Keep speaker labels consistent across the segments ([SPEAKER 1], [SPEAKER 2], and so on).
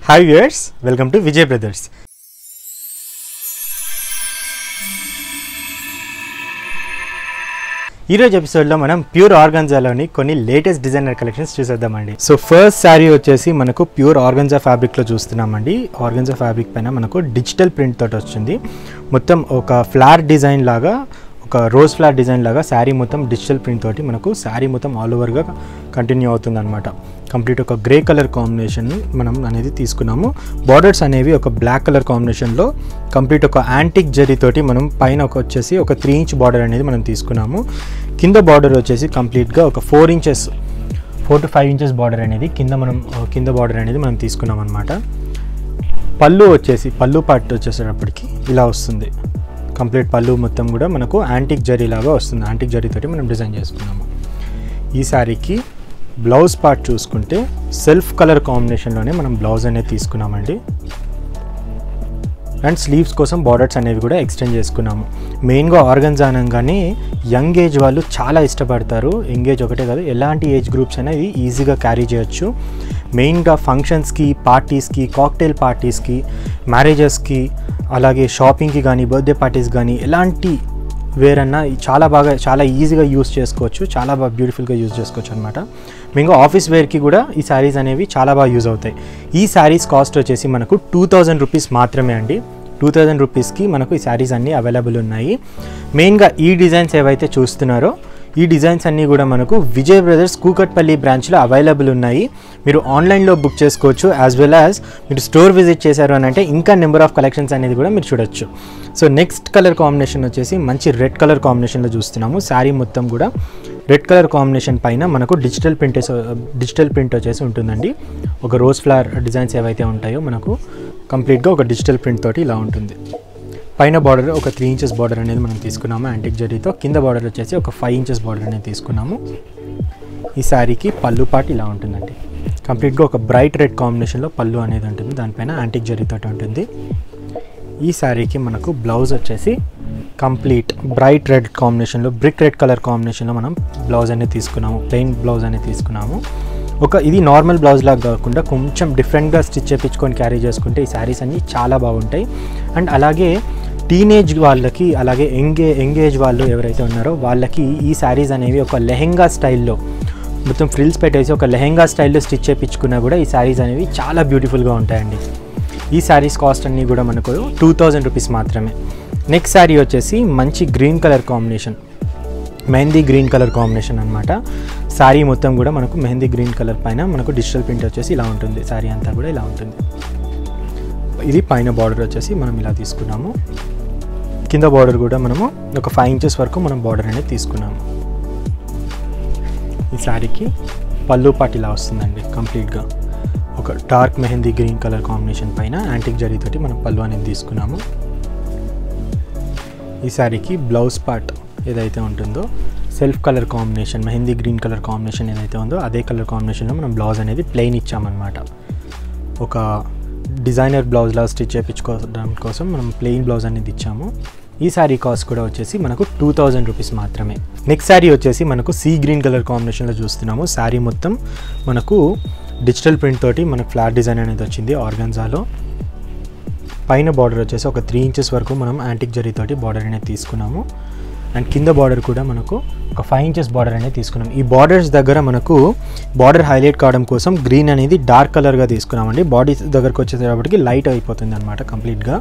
[SPEAKER 1] hi viewers welcome to Vijay brothers ఈరోజు ఎపిసోడ్లో మనం ప్యూర్ ఆర్గన్జాలోని కొన్ని లేటెస్ట్ డిజైనర్ కలెక్షన్స్ చూసేద్దామండి సో ఫస్ట్ శారీ వచ్చేసి మనకు ప్యూర్ ఆర్గన్జా ఫ్యాబ్రిక్లో చూస్తున్నామండి ఆర్గన్జా ఫ్యాబ్రిక్ పైన మనకు డిజిటల్ ప్రింట్ తోటి వచ్చింది మొత్తం ఒక ఫ్లార్ డిజైన్ లాగా ఒక రోజ్ ఫ్లార్ డిజైన్ లాగా శారీ మొత్తం డిజిటల్ ప్రింట్ తోటి మనకు శారీ మొత్తం ఆల్ ఓవర్గా కంటిన్యూ అవుతుంది అనమాట కంప్లీట్ ఒక గ్రే కలర్ కాంబినేషన్ మనం అనేది తీసుకున్నాము బార్డర్స్ అనేవి ఒక బ్లాక్ కలర్ కాంబినేషన్లో కంప్లీట్ ఒక యాంటిక్ జరీ తోటి మనం పైన ఒక వచ్చేసి ఒక త్రీ ఇంచ్ బార్డర్ అనేది మనం తీసుకున్నాము కింద బార్డర్ వచ్చేసి కంప్లీట్గా ఒక four inches four to five inches border అనేది కింద మనం కింద బార్డర్ అనేది మనం తీసుకున్నాం అనమాట పళ్ళు వచ్చేసి పళ్ళు పార్ట్ వచ్చేసేటప్పటికి ఇలా వస్తుంది కంప్లీట్ పళ్ళు మొత్తం కూడా మనకు యాంటిక్ జరీ లాగా వస్తుంది యాంటిక్ జరీతోటి మనం డిజైన్ చేసుకున్నాము ఈ శారీకి బ్లౌజ్ పార్ట్ చూసుకుంటే సెల్ఫ్ కలర్ కాంబినేషన్లోనే మనం బ్లౌజ్ అనేది తీసుకున్నామండి అండ్ స్లీవ్స్ కోసం బార్డర్స్ అనేవి కూడా ఎక్స్టెండ్ చేసుకున్నాము మెయిన్గా ఆర్గన్స్ అనగానే యంగ్ ఏజ్ వాళ్ళు చాలా ఇష్టపడతారు యంగ్ ఏజ్ ఒకటే కాదు ఎలాంటి ఏజ్ గ్రూప్స్ అయినా ఇది ఈజీగా క్యారీ చేయొచ్చు మెయిన్గా ఫంక్షన్స్కి పార్టీస్కి కాక్టైల్ పార్టీస్కి మ్యారేజెస్కి అలాగే షాపింగ్కి కానీ బర్త్డే పార్టీస్ కానీ ఎలాంటి వేర్ అన్నా చాలా బాగా చాలా ఈజీగా యూస్ చేసుకోవచ్చు చాలా బాగా బ్యూటిఫుల్గా యూజ్ చేసుకోవచ్చు అనమాట మేము ఆఫీస్ వేర్కి కూడా ఈ శారీస్ అనేవి చాలా బాగా యూజ్ అవుతాయి ఈ శారీస్ కాస్ట్ వచ్చేసి మనకు టూ థౌజండ్ రూపీస్ మాత్రమే అండి టూ థౌజండ్ రూపీస్కి మనకు ఈ శారీస్ అన్నీ అవైలబుల్ ఉన్నాయి మెయిన్గా ఈ డిజైన్స్ ఏవైతే చూస్తున్నారో ఈ డిజైన్స్ అన్నీ కూడా మనకు విజయ్ బ్రదర్స్ కూకట్పల్లి బ్రాంచ్లో అవైలబుల్ ఉన్నాయి మీరు ఆన్లైన్లో బుక్ చేసుకోవచ్చు యాజ్ వెల్ యాజ్ మీరు స్టోర్ విజిట్ చేశారు అని అంటే ఇంకా నెంబర్ ఆఫ్ కలెక్షన్స్ అనేది కూడా మీరు చూడొచ్చు సో నెక్స్ట్ కలర్ కాంబినేషన్ వచ్చేసి మంచి రెడ్ కలర్ కాంబినేషన్లో చూస్తున్నాము శారీ మొత్తం కూడా రెడ్ కలర్ కాంబినేషన్ పైన మనకు డిజిటల్ ప్రింట్ డిజిటల్ ప్రింట్ వచ్చేసి ఉంటుందండి ఒక రోజ్ ఫ్లవర్ డిజైన్స్ ఏవైతే ఉంటాయో మనకు కంప్లీట్గా ఒక డిజిటల్ ప్రింట్ తోటి ఇలా ఉంటుంది పైన బార్డర్ ఒక త్రీ ఇంచెస్ బార్డర్ అనేది మనం తీసుకున్నాము యాంటిక్ జరీతో కింద బార్డర్ వచ్చేసి ఒక ఫైవ్ ఇంచెస్ బార్డర్ అనేది తీసుకున్నాము ఈ శారీకి పళ్ళు పాటు ఇలా ఉంటుందండి కంప్లీట్గా ఒక బ్రైట్ రెడ్ కాంబినేషన్లో పళ్ళు అనేది ఉంటుంది దానిపైన యాంటిక్ జరీతో ఉంటుంది ఈ శారీకి మనకు బ్లౌజ్ వచ్చేసి కంప్లీట్ బ్రైట్ రెడ్ కాంబినేషన్లో బ్రిక్ రెడ్ కలర్ కాంబినేషన్లో మనం బ్లౌజ్ అనేది తీసుకున్నాము ప్లెయిన్ బ్లౌజ్ అనేది తీసుకున్నాము ఒక ఇది నార్మల్ బ్లౌజ్ లాగా కాకుండా కొంచెం డిఫరెంట్గా స్టిచ్ చేయించుకొని క్యారీ చేసుకుంటే ఈ శారీస్ అన్నీ చాలా బాగుంటాయి అండ్ అలాగే టీనేజ్ వాళ్ళకి అలాగే ఎంగే ఎంగేజ్ వాళ్ళు ఎవరైతే ఉన్నారో వాళ్ళకి ఈ శారీస్ అనేవి ఒక లెహెంగా స్టైల్లో మొత్తం ఫ్రిల్స్ పెట్టేసి ఒక లెహెంగా స్టైల్లో స్టిచ్ చేయించుకున్నా కూడా ఈ శారీస్ అనేవి చాలా బ్యూటిఫుల్గా ఉంటాయండి ఈ శారీస్ కాస్ట్ అన్నీ కూడా మనకు టూ థౌజండ్ రూపీస్ మాత్రమే నెక్స్ట్ శారీ వచ్చేసి మంచి green colour combination mehndi green colour combination అనమాట శారీ మొత్తం కూడా మనకు మెహందీ గ్రీన్ కలర్ పైన మనకు డిజిటల్ ప్రింట్ వచ్చేసి ఇలా ఉంటుంది శారీ అంతా కూడా ఇలా ఉంటుంది ఇది పైన బార్డర్ వచ్చేసి మనం ఇలా తీసుకున్నాము కింద బార్డర్ కూడా మనము ఒక ఫైవ్ ఇంచెస్ వరకు మనం బార్డర్ అనేది తీసుకున్నాము ఈ శారీకి పళ్ళు పాటు ఇలా వస్తుందండి కంప్లీట్గా ఒక dark mehndi green colour combination పైన యాంటిక్ జరీతోటి మనం పళ్ళు అనేది తీసుకున్నాము ఈ శారీకి బ్లౌజ్ పార్ట్ ఏదైతే ఉంటుందో self colour combination mehndi green colour combination ఏదైతే ఉందో అదే కలర్ కాంబినేషన్లో మనం బ్లౌజ్ అనేది ప్లెయిన్ ఇచ్చామన్నమాట ఒక డిజైనర్ బ్లౌజ్ లా స్టిచ్ చేయించుకోవడం కోసం మనం ప్లెయిన్ బ్లౌజ్ అనేది ఇచ్చాము ఈ శారీ కాస్ట్ కూడా వచ్చేసి మనకు టూ థౌజండ్ రూపీస్ మాత్రమే నెక్స్ట్ శారీ వచ్చేసి మనకు సీ గ్రీన్ కలర్ కాంబినేషన్లో చూస్తున్నాము శారీ మొత్తం మనకు డిజిటల్ ప్రింట్ తోటి మనకు ఫ్లాట్ డిజైన్ అనేది వచ్చింది ఆర్గన్జాలో పైన బార్డర్ వచ్చేసి ఒక త్రీ ఇంచెస్ వరకు మనం యాంటిక్ జరీతోటి బార్డర్ అనేది తీసుకున్నాము అండ్ కింద బార్డర్ కూడా మనకు ఒక ఫైవ్ ఇంచెస్ బార్డర్ అనేది తీసుకున్నాం ఈ బార్డర్స్ దగ్గర మనకు బార్డర్ హైలైట్ కావడం కోసం గ్రీన్ అనేది డార్క్ కలర్గా తీసుకున్నామండి బాడీ దగ్గరకు వచ్చేటప్పటికి లైట్ అయిపోతుంది అనమాట కంప్లీట్గా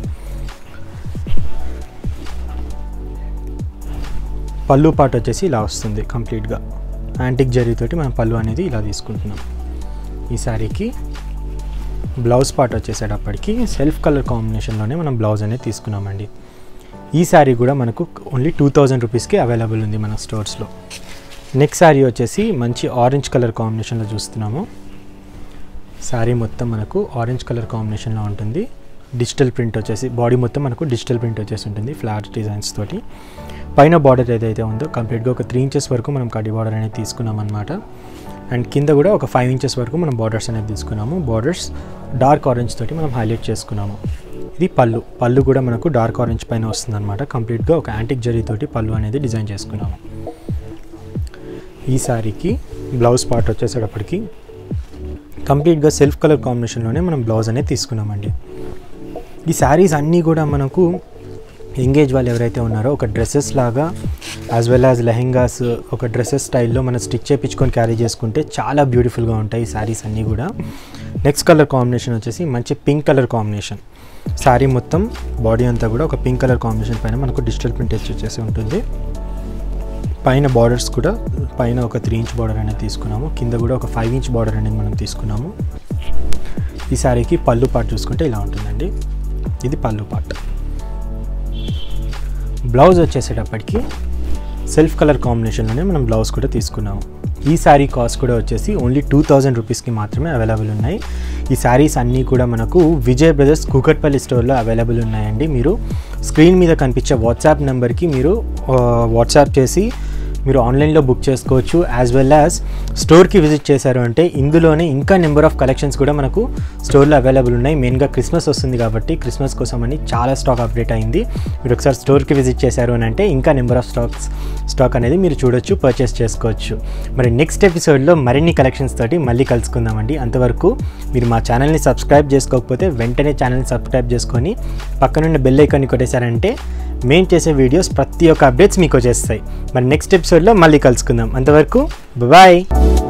[SPEAKER 1] పళ్ళు పాటు వచ్చేసి ఇలా వస్తుంది కంప్లీట్గా యాంటిక్ జరీతోటి మనం పళ్ళు అనేది ఇలా తీసుకుంటున్నాం ఈ శారీకి బ్లౌజ్ పార్ట్ వచ్చేసేటప్పటికి సెల్ఫ్ కలర్ కాంబినేషన్లోనే మనం బ్లౌజ్ అనేది తీసుకున్నామండి ఈ శారీ కూడా మనకు ఓన్లీ టూ థౌజండ్ రూపీస్కి అవైలబుల్ ఉంది మన స్టోర్స్లో నెక్స్ట్ శారీ వచ్చేసి మంచి ఆరెంజ్ కలర్ కాంబినేషన్లో చూస్తున్నాము శారీ మొత్తం మనకు ఆరెంజ్ కలర్ కాంబినేషన్లో ఉంటుంది డిజిటల్ ప్రింట్ వచ్చేసి బాడీ మొత్తం మనకు డిజిటల్ ప్రింట్ వచ్చేసి ఉంటుంది ఫ్లాట్ డిజైన్స్ తోటి పైన బార్డర్ ఏదైతే ఉందో కంప్లీట్గా ఒక త్రీ ఇంచెస్ వరకు మనం కడి బార్డర్ అనేది తీసుకున్నాం అనమాట అండ్ కింద కూడా ఒక ఫైవ్ ఇంచెస్ వరకు మనం బార్డర్స్ అనేది తీసుకున్నాము బార్డర్స్ డార్క్ ఆరెంజ్ తోటి మనం హైలైట్ చేసుకున్నాము ఇది పళ్ళు పళ్ళు కూడా మనకు డార్క్ ఆరెంజ్ పైన వస్తుంది అనమాట కంప్లీట్గా ఒక యాంటిక్ జరీతోటి పళ్ళు అనేది డిజైన్ చేసుకున్నాము ఈ శారీకి బ్లౌజ్ పార్ట్ వచ్చేసేటప్పటికి కంప్లీట్గా సెల్ఫ్ కలర్ కాంబినేషన్లోనే మనం బ్లౌజ్ అనేది తీసుకున్నామండి ఈ శారీస్ అన్నీ కూడా మనకు ఎంగేజ్ వాళ్ళు ఎవరైతే ఉన్నారో ఒక డ్రెస్సెస్ లాగా యాజ్ వెల్ యాజ్ లెహెంగాస్ ఒక డ్రెస్సెస్ స్టైల్లో మనం స్టిచ్ చేయించుకొని క్యారీ చేసుకుంటే చాలా బ్యూటిఫుల్గా ఉంటాయి ఈ శారీస్ అన్నీ కూడా నెక్స్ట్ కలర్ కాంబినేషన్ వచ్చేసి మంచి పింక్ కలర్ కాంబినేషన్ శారీ మొత్తం బాడీ అంతా కూడా ఒక పింక్ కలర్ కాంబినేషన్ పైన మనకు డిజిటల్ ప్రింట్ వచ్చేసి ఉంటుంది పైన బార్డర్స్ కూడా పైన ఒక త్రీ ఇంచ్ బార్డర్ అనేది తీసుకున్నాము కింద కూడా ఒక ఫైవ్ ఇంచ్ బార్డర్ అనేది మనం తీసుకున్నాము ఈ శారీకి పళ్ళు పార్ట్ చూసుకుంటే ఇలా ఉంటుందండి ఇది పళ్ళు పార్ట్ బ్లౌజ్ వచ్చేసేటప్పటికి సెల్ఫ్ కలర్ కాంబినేషన్లోనే మనం బ్లౌజ్ కూడా తీసుకున్నాము ఈ శారీ కాస్ట్ కూడా వచ్చేసి ఓన్లీ టూ థౌజండ్ రూపీస్కి మాత్రమే అవైలబుల్ ఉన్నాయి ఈ శారీస్ అన్నీ కూడా మనకు విజయ్ బ్రదర్స్ కూకట్పల్లి స్టోర్లో అవైలబుల్ ఉన్నాయండి మీరు స్క్రీన్ మీద కనిపించే వాట్సాప్ నెంబర్కి మీరు వాట్సాప్ చేసి మీరు ఆన్లైన్లో బుక్ చేసుకోవచ్చు యాజ్ వెల్ యాజ్ స్టోర్కి విజిట్ చేశారు అంటే ఇందులోనే ఇంకా నెంబర్ ఆఫ్ కలెక్షన్స్ కూడా మనకు స్టోర్లో అవైలబుల్ ఉన్నాయి మెయిన్గా క్రిస్మస్ వస్తుంది కాబట్టి క్రిస్మస్ కోసం అని చాలా స్టాక్ అప్డేట్ అయింది మీరు ఒకసారి స్టోర్కి విజిట్ చేశారు అని అంటే ఇంకా నెంబర్ ఆఫ్ స్టాక్స్ స్టాక్ అనేది మీరు చూడొచ్చు పర్చేస్ చేసుకోవచ్చు మరి నెక్స్ట్ ఎపిసోడ్లో మరిన్ని కలెక్షన్స్ తోటి మళ్ళీ కలుసుకుందామండి అంతవరకు మీరు మా ఛానల్ని సబ్స్క్రైబ్ చేసుకోకపోతే వెంటనే ఛానల్ని సబ్స్క్రైబ్ చేసుకొని పక్కనున్న బెల్ ఐకాన్ని కొట్టేశారంటే మేము చేసే వీడియోస్ ప్రతి ఒక్క అప్డేట్స్ మీకు వచ్చేస్తాయి మరి నెక్స్ట్ ఎపిసోడ్లో మళ్ళీ కలుసుకుందాం అంతవరకు బాయ్